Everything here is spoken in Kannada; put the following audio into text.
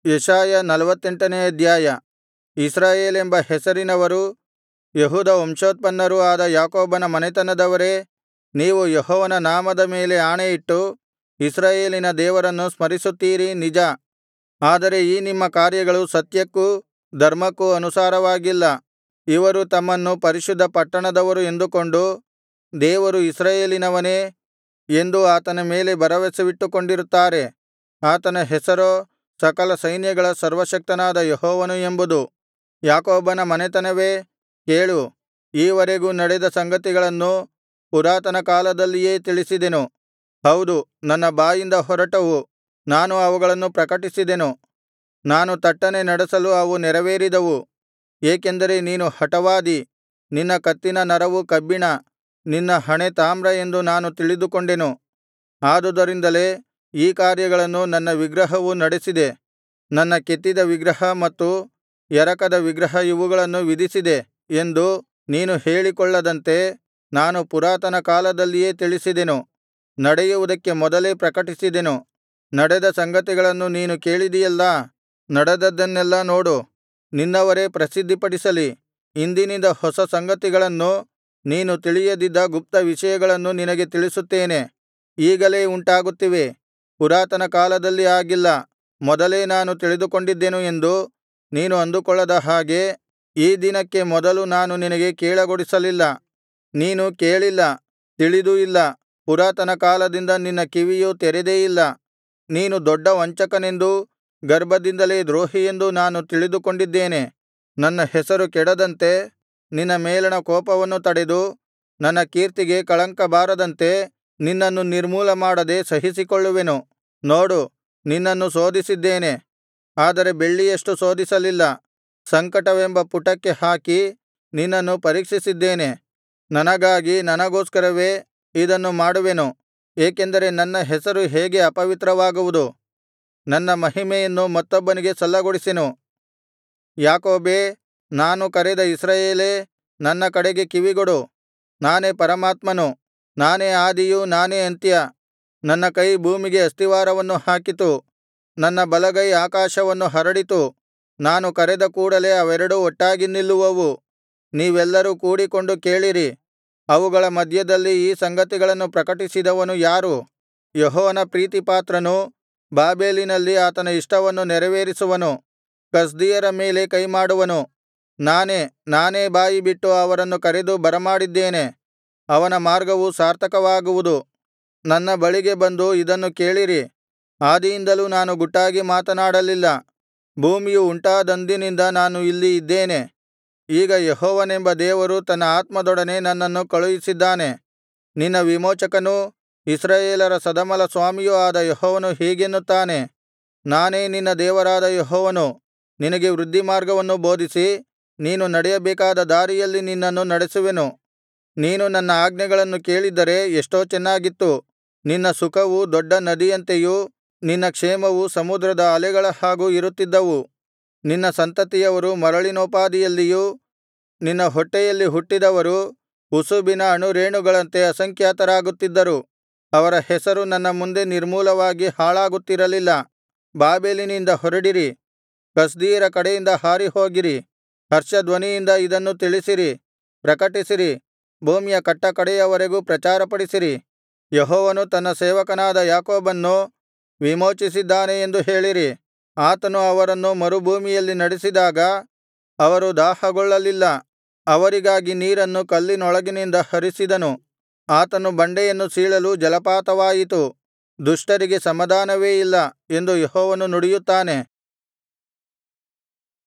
ಯೆಶಾಯ ನಲ್ವತ್ತೆಂಟನೆಯ ಅಧ್ಯಾಯ ಇಸ್ರಾಯೇಲೆಂಬ ಹೆಸರಿನವರೂ ಯೆಹೂದ ವಂಶೋತ್ಪನ್ನರೂ ಆದ ಯಾಕೋಬನ ಮನೆತನದವರೇ ನೀವು ಯೆಹೋವನ ನಾಮದ ಮೇಲೆ ಆಣೆಯಿಟ್ಟು ಇಸ್ರಾಯೇಲಿನ ದೇವರನ್ನು ಸ್ಮರಿಸುತ್ತೀರಿ ನಿಜ ಆದರೆ ಈ ನಿಮ್ಮ ಕಾರ್ಯಗಳು ಸತ್ಯಕ್ಕೂ ಧರ್ಮಕ್ಕೂ ಅನುಸಾರವಾಗಿಲ್ಲ ಇವರು ತಮ್ಮನ್ನು ಪರಿಶುದ್ಧ ಪಟ್ಟಣದವರು ಎಂದುಕೊಂಡು ದೇವರು ಇಸ್ರಾಯೇಲಿನವನೇ ಎಂದು ಆತನ ಮೇಲೆ ಭರವಸವಿಟ್ಟುಕೊಂಡಿರುತ್ತಾರೆ ಆತನ ಹೆಸರೋ ಸಕಲ ಸೈನ್ಯಗಳ ಸರ್ವಶಕ್ತನಾದ ಯೆಹೋವನು ಎಂಬುದು ಯಾಕೋಬನ ಮನೆತನವೇ ಕೇಳು ಈ ವರೆಗೂ ನಡೆದ ಸಂಗತಿಗಳನ್ನು ಪುರಾತನ ಕಾಲದಲ್ಲಿಯೇ ತಿಳಿಸಿದೆನು ಹೌದು ನನ್ನ ಬಾಯಿಂದ ಹೊರಟವು ನಾನು ಅವುಗಳನ್ನು ಪ್ರಕಟಿಸಿದೆನು ನಾನು ತಟ್ಟನೆ ನಡೆಸಲು ಅವು ನೆರವೇರಿದವು ಏಕೆಂದರೆ ನೀನು ಹಠವಾದಿ ನಿನ್ನ ಕತ್ತಿನ ನರವು ಕಬ್ಬಿಣ ನಿನ್ನ ಹಣೆ ತಾಮ್ರ ಎಂದು ನಾನು ತಿಳಿದುಕೊಂಡೆನು ಆದುದರಿಂದಲೇ ಈ ಕಾರ್ಯಗಳನ್ನು ನನ್ನ ವಿಗ್ರಹವು ನಡೆಸಿದೆ ನನ್ನ ಕೆತ್ತಿದ ವಿಗ್ರಹ ಮತ್ತು ಎರಕದ ವಿಗ್ರಹ ಇವುಗಳನ್ನು ವಿಧಿಸಿದೆ ಎಂದು ನೀನು ಹೇಳಿಕೊಳ್ಳದಂತೆ ನಾನು ಪುರಾತನ ಕಾಲದಲ್ಲಿಯೇ ತಿಳಿಸಿದೆನು ನಡೆಯುವುದಕ್ಕೆ ಮೊದಲೇ ಪ್ರಕಟಿಸಿದೆನು ನಡೆದ ಸಂಗತಿಗಳನ್ನು ನೀನು ಕೇಳಿದಿಯಲ್ಲಾ ನಡೆದದ್ದನ್ನೆಲ್ಲಾ ನೋಡು ನಿನ್ನವರೇ ಪ್ರಸಿದ್ಧಿಪಡಿಸಲಿ ಇಂದಿನಿಂದ ಹೊಸ ಸಂಗತಿಗಳನ್ನು ನೀನು ತಿಳಿಯದಿದ್ದ ಗುಪ್ತ ವಿಷಯಗಳನ್ನು ನಿನಗೆ ತಿಳಿಸುತ್ತೇನೆ ಈಗಲೇ ಉಂಟಾಗುತ್ತಿವೆ ಪುರಾತನ ಕಾಲದಲ್ಲಿ ಆಗಿಲ್ಲ ಮೊದಲೇ ನಾನು ತಿಳಿದುಕೊಂಡಿದ್ದೆನು ಎಂದು ನೀನು ಅಂದುಕೊಳ್ಳದ ಹಾಗೆ ಈ ದಿನಕ್ಕೆ ಮೊದಲು ನಾನು ನಿನಗೆ ಕೇಳಗೊಡಿಸಲಿಲ್ಲ ನೀನು ಕೇಳಿಲ್ಲ ತಿಳಿದೂ ಇಲ್ಲ ಪುರಾತನ ಕಾಲದಿಂದ ನಿನ್ನ ಕಿವಿಯು ತೆರೆದೇ ಇಲ್ಲ ನೀನು ದೊಡ್ಡ ವಂಚಕನೆಂದೂ ಗರ್ಭದಿಂದಲೇ ದ್ರೋಹಿಯೆಂದೂ ನಾನು ತಿಳಿದುಕೊಂಡಿದ್ದೇನೆ ನನ್ನ ಹೆಸರು ಕೆಡದಂತೆ ನಿನ್ನ ಮೇಲಣ ಕೋಪವನ್ನು ತಡೆದು ನನ್ನ ಕೀರ್ತಿಗೆ ಕಳಂಕ ಬಾರದಂತೆ ನಿನ್ನನ್ನು ನಿರ್ಮೂಲಮಾಡದೆ ಸಹಿಸಿಕೊಳ್ಳುವೆನು ನೋಡು ನಿನ್ನನ್ನು ಶೋಧಿಸಿದ್ದೇನೆ ಆದರೆ ಬೆಳ್ಳಿಯಷ್ಟು ಶೋಧಿಸಲಿಲ್ಲ ಸಂಕಟವೆಂಬ ಪುಟಕ್ಕೆ ಹಾಕಿ ನಿನ್ನನ್ನು ಪರೀಕ್ಷಿಸಿದ್ದೇನೆ ನನಗಾಗಿ ನನಗೋಸ್ಕರವೇ ಇದನ್ನು ಮಾಡುವೆನು ಏಕೆಂದರೆ ನನ್ನ ಹೆಸರು ಹೇಗೆ ಅಪವಿತ್ರವಾಗುವುದು ನನ್ನ ಮಹಿಮೆಯನ್ನು ಮತ್ತೊಬ್ಬನಿಗೆ ಸಲ್ಲಗೊಡಿಸೆನು ಯಾಕೋಬೇ ನಾನು ಕರೆದ ಇಸ್ರಾಯೇಲೇ ನನ್ನ ಕಡೆಗೆ ಕಿವಿಗೊಡು ನಾನೇ ಪರಮಾತ್ಮನು ನಾನೇ ಆದಿಯೂ ನಾನೇ ಅಂತ್ಯ ನನ್ನ ಕೈ ಭೂಮಿಗೆ ಅಸ್ತಿವಾರವನ್ನು ಹಾಕಿತು ನನ್ನ ಬಲಗೈ ಆಕಾಶವನ್ನು ಹರಡಿತು ನಾನು ಕರೆದ ಕೂಡಲೆ ಅವೆರಡೂ ಒಟ್ಟಾಗಿ ನಿಲ್ಲುವವು ನೀವೆಲ್ಲರೂ ಕೂಡಿಕೊಂಡು ಕೇಳಿರಿ ಅವುಗಳ ಮಧ್ಯದಲ್ಲಿ ಈ ಸಂಗತಿಗಳನ್ನು ಪ್ರಕಟಿಸಿದವನು ಯಾರು ಯೆಹೋವನ ಪ್ರೀತಿಪಾತ್ರನು ಬಾಬೆಲಿನಲ್ಲಿ ಆತನ ಇಷ್ಟವನ್ನು ನೆರವೇರಿಸುವನು ಕಸ್ದೀಯರ ಮೇಲೆ ಕೈಮಾಡುವನು ನಾನೇ ನಾನೇ ಬಾಯಿಬಿಟ್ಟು ಅವರನ್ನು ಕರೆದು ಬರಮಾಡಿದ್ದೇನೆ ಅವನ ಮಾರ್ಗವು ಸಾರ್ಥಕವಾಗುವುದು ನನ್ನ ಬಳಿಗೆ ಬಂದು ಇದನ್ನು ಕೇಳಿರಿ ಆದಿಯಿಂದಲೂ ನಾನು ಗುಟ್ಟಾಗಿ ಮಾತನಾಡಲಿಲ್ಲ ಭೂಮಿಯು ಉಂಟಾದಂದಿನಿಂದ ನಾನು ಇಲ್ಲಿ ಇದ್ದೇನೆ ಈಗ ಯೆಹೋವನೆಂಬ ದೇವರು ತನ್ನ ಆತ್ಮದೊಡನೆ ನನ್ನನ್ನು ಕಳುಹಿಸಿದ್ದಾನೆ ನಿನ್ನ ವಿಮೋಚಕನೂ ಇಸ್ರಾಯೇಲರ ಸದಮಲಸ್ವಾಮಿಯೂ ಆದ ಯೆಹೋವನು ಹೀಗೆನ್ನುತ್ತಾನೆ ನಾನೇ ನಿನ್ನ ದೇವರಾದ ಯೆಹೋವನು ನಿನಗೆ ವೃದ್ಧಿಮಾರ್ಗವನ್ನು ಬೋಧಿಸಿ ನೀನು ನಡೆಯಬೇಕಾದ ದಾರಿಯಲ್ಲಿ ನಿನ್ನನ್ನು ನಡೆಸುವೆನು ನೀನು ನನ್ನ ಆಜ್ಞೆಗಳನ್ನು ಕೇಳಿದ್ದರೆ ಎಷ್ಟೋ ಚೆನ್ನಾಗಿತ್ತು ನಿನ್ನ ಸುಖವು ದೊಡ್ಡ ನದಿಯಂತೆಯೂ ನಿನ್ನ ಕ್ಷೇಮವು ಸಮುದ್ರದ ಅಲೆಗಳ ಹಾಗೂ ಇರುತ್ತಿದ್ದವು ನಿನ್ನ ಸಂತತಿಯವರು ಮರಳಿನೋಪಾದಿಯಲ್ಲಿಯೂ ನಿನ್ನ ಹೊಟ್ಟೆಯಲ್ಲಿ ಹುಟ್ಟಿದವರು ಉಸುಬಿನ ಅಣುರೇಣುಗಳಂತೆ ಅಸಂಖ್ಯಾತರಾಗುತ್ತಿದ್ದರು ಅವರ ಹೆಸರು ನನ್ನ ಮುಂದೆ ನಿರ್ಮೂಲವಾಗಿ ಹಾಳಾಗುತ್ತಿರಲಿಲ್ಲ ಬಾಬೆಲಿನಿಂದ ಹೊರಡಿರಿ ಕಸ್ದೀಯರ ಕಡೆಯಿಂದ ಹಾರಿಹೋಗಿರಿ ಹರ್ಷಧ್ವನಿಯಿಂದ ಇದನ್ನು ತಿಳಿಸಿರಿ ಪ್ರಕಟಿಸಿರಿ ಭೂಮಿಯ ಕಟ್ಟಕಡೆಯವರೆಗೂ ಪ್ರಚಾರಪಡಿಸಿರಿ ಯೆಹೋವನು ತನ್ನ ಸೇವಕನಾದ ಯಾಕೋಬನ್ನು ವಿಮೋಚಿಸಿದ್ದಾನೆ ಎಂದು ಹೇಳಿರಿ ಆತನು ಅವರನ್ನು ಮರುಭೂಮಿಯಲ್ಲಿ ನಡೆಸಿದಾಗ ಅವರು ದಾಹಗೊಳ್ಳಲಿಲ್ಲ ಅವರಿಗಾಗಿ ನೀರನ್ನು ಕಲ್ಲಿನೊಳಗಿನಿಂದ ಹರಿಸಿದನು ಆತನು ಬಂಡೆಯನ್ನು ಸೀಳಲು ಜಲಪಾತವಾಯಿತು ದುಷ್ಟರಿಗೆ ಸಮಾಧಾನವೇ ಇಲ್ಲ ಎಂದು ಯೆಹೋವನು ನುಡಿಯುತ್ತಾನೆ